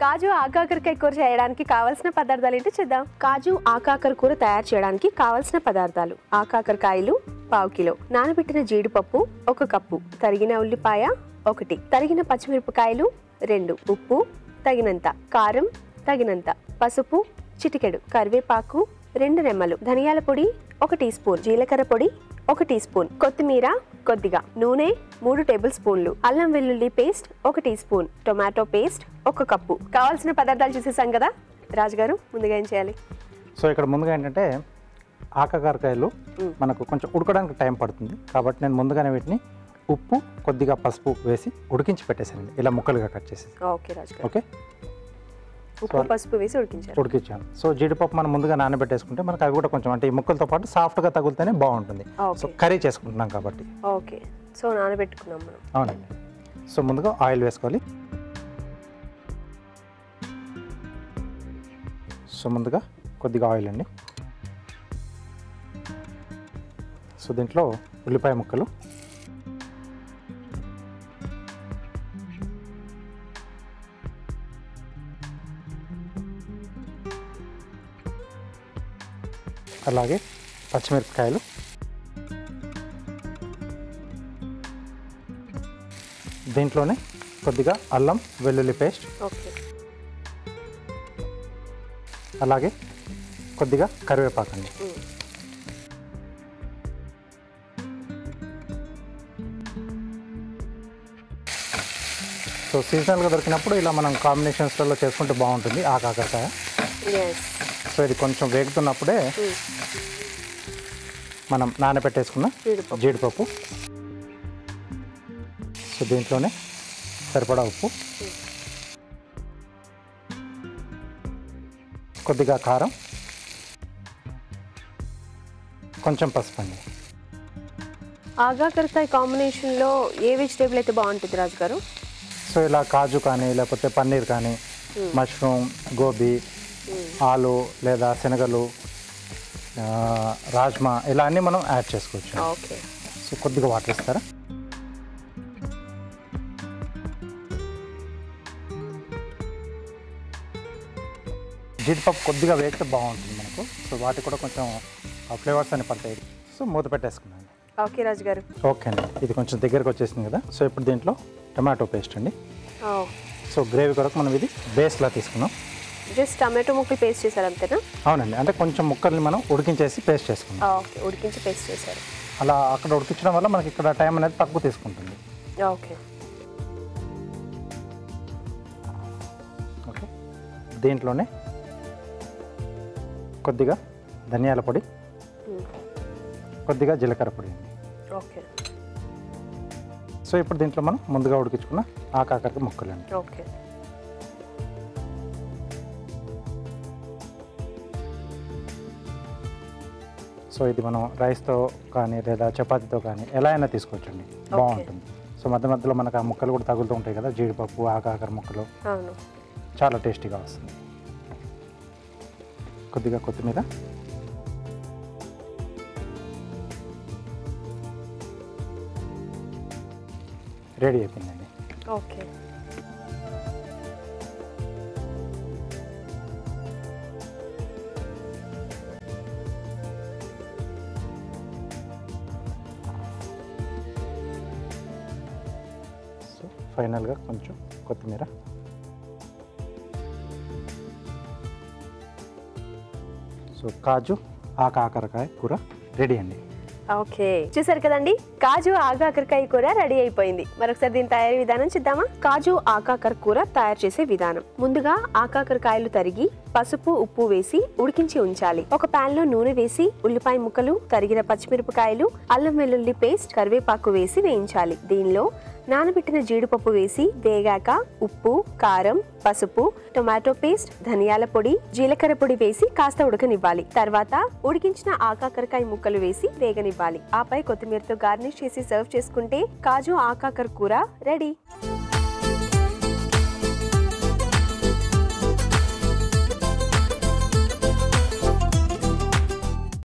కాజు ఆకాకరకాయ కూర చేయడానికి కావాల్సిన పదార్థాలు ఏంటో చూద్దాం కాజు ఆకాకర కూర తయారు చేయడానికి కావాల్సిన పదార్థాలు ఆకాకరకాయలు పావు కిలో నానబెట్టిన జీడిపప్పు ఒక కప్పు తరిగిన ఉల్లిపాయ ఒకటి తరిగిన పచ్చిమిరపకాయలు రెండు ఉప్పు తగినంత కారం తగినంత పసుపు చిటికెడు కరివేపాకు రెండు రెమ్మలు ధనియాల పొడి ఒక టీ స్పూన్ జీలకర్ర పొడి ఒక టీ స్పూన్ కొత్తిమీర కొద్దిగా నూనె మూడు టేబుల్ స్పూన్లు అల్లం వెల్లుల్లి పేస్ట్ ఒక టీ స్పూన్ టొమాటో పేస్ట్ ఒక కప్పు కావాల్సిన పదార్థాలు చూసేసాం కదా రాజుగారు ముందుగా ఏం చేయాలి సో ఇక్కడ ముందుగా ఏంటంటే ఆకకారకాయలు మనకు కొంచెం ఉడకడానికి టైం పడుతుంది కాబట్టి నేను ముందుగానే వీటిని ఉప్పు కొద్దిగా పసుపు వేసి ఉడికించి పెట్టేసానండి ఇలా ముక్కలుగా కట్ చేసి ఓకే రాజుగారు ఓకే ఉప్పు పసుపు వేసి ఉడికించారు ఉడికించాను సో జీడిపప్పు మనం ముందుగా నానబెట్టేసుకుంటే మనకు అవి కూడా కొంచెం అంటే ఈ ముక్కలతో పాటు సాఫ్ట్గా తగులుతేనే బాగుంటుంది సో ఓకే కర్రీ చేసుకుంటున్నాం కాబట్టి ఓకే సో నానబెట్టుకున్నాం మనం అవునండి సో ముందుగా ఆయిల్ వేసుకోవాలి సో ముందుగా కొద్దిగా ఆయిల్ అండి సో దీంట్లో ఉల్లిపాయ ముక్కలు అలాగే పచ్చిమిరపకాయలు దీంట్లోనే కొద్దిగా అల్లం వెల్లుల్లి పేస్ట్ ఓకే అలాగే కొద్దిగా కరివేపాకు అండి ఉమ్. సో సీజనల్గా దొరికినప్పుడు ఇలా మనం కాంబినేషన్స్లలో చేసుకుంటే బాగుంటుంది ఆ కాకరకాయ ఎస్ సో ఇది కొంచెం వేగుతున్నప్పుడే మనం నానబెట్టేసుకున్న జీడిపప్పు జీడిపప్పు సో దీంట్లోనే సరిపడా ఉప్పు కొద్దిగా కారం కొంచెం పసుపు అండి ఆగాకరకాయ కాంబినేషన్లో ఏ వెజిటేబుల్ అయితే బాగుంటుంది రాజుగారు సో ఇలా కాజు కానీ లేకపోతే పన్నీర్ కానీ మష్రూమ్ గోబీ ఆలు లేదా శనగలు ఆ, రాజ్మా ఇలా అన్నీ మనం యాడ్ చేసుకోవచ్చు ఓకే సో కొద్దిగా వాటర్ ఇస్తారా జీడిపప్పు కొద్దిగా వేగితే బాగుంటుంది మనకు సో వాటికి కూడా కొంచెం ఫ్లేవర్స్ అని పడతాయి సో మూత పెట్టేసుకున్నాను ఓకే రాజుగారు ఓకే అండి ఇది కొంచెం దగ్గరకు వచ్చేసింది కదా సో ఇప్పుడు దీంట్లో టమాటో పేస్ట్ అండి సో గ్రేవీ కొరకు మనం ఇది బేస్లా తీసుకున్నాం జస్ట్ టమాటో ముక్కలు పేస్ట్ చేశారు అంతేనా అవునండి అంటే కొంచెం ముక్కల్ని మనం ఉడికించేసి పేస్ట్ చేసుకున్నాం ఓకే ఉడికించి పేస్ట్ చేశారు అలా అక్కడ ఉడికించడం వల్ల మనకి ఇక్కడ టైం అనేది తక్కువ తీసుకుంటుంది ఓకే ఓకే దీంట్లోనే కొద్దిగా ధనియాల పొడి కొద్దిగా జీలకర్ర పొడి అండి ఓకే సో ఇప్పుడు దీంట్లో మనం ముందుగా ఉడికించుకున్న ఆకాకరకి ముక్కలండి ఓకే సో ఇది మనం రైస్తో కానీ లేదా చపాతీతో కానీ ఎలా అయినా తీసుకోవచ్చండి బాగుంటుంది సో మధ్య మధ్యలో మనకు ఆ ముక్కలు కూడా తగులుతూ ఉంటాయి కదా జీడిపప్పు ఆకాకర ముక్కలు అవును చాలా టేస్టీగా వస్తుంది కొద్దిగా కొత్తిమీర రెడీ అయిపోయిందండి ఓకే సో ఫైనల్గా కొంచెం కొత్తిమీర సో కాజు ఆకాకరకాయ కూర రెడీ అండి ఓకే చూసారు కదండి కాజు ఆకాకరకాయ కూర రెడీ అయిపోయింది మరొకసారి దీని తయారీ విధానం చూద్దామా కాజు ఆకాకర కూర తయారు చేసే విధానం ముందుగా ఆకాకరకాయలు తరిగి పసుపు ఉప్పు వేసి ఉడికించి ఉంచాలి ఒక పాన్ లో నూనె వేసి ఉల్లిపాయ ముక్కలు తరిగిన పచ్చిమిరపకాయలు అల్లం వెల్లుల్లి పేస్ట్ కరివేపాకు వేసి వేయించాలి దీనిలో నానబెట్టిన జీడిపప్పు వేసి వేగాక ఉప్పు కారం పసుపు టొమాటో పేస్ట్ ధనియాల పొడి జీలకర్ర పొడి వేసి కాస్త ఉడకనివ్వాలి తర్వాత ఉడికించిన ఆకాకరకాయ ముక్కలు వేసి వేగనివ్వాలి ఆపై కొత్తిమీరతో గార్నిష్ చేసి సర్వ్ చేసుకుంటే కాజు ఆకాకర కూర రెడీ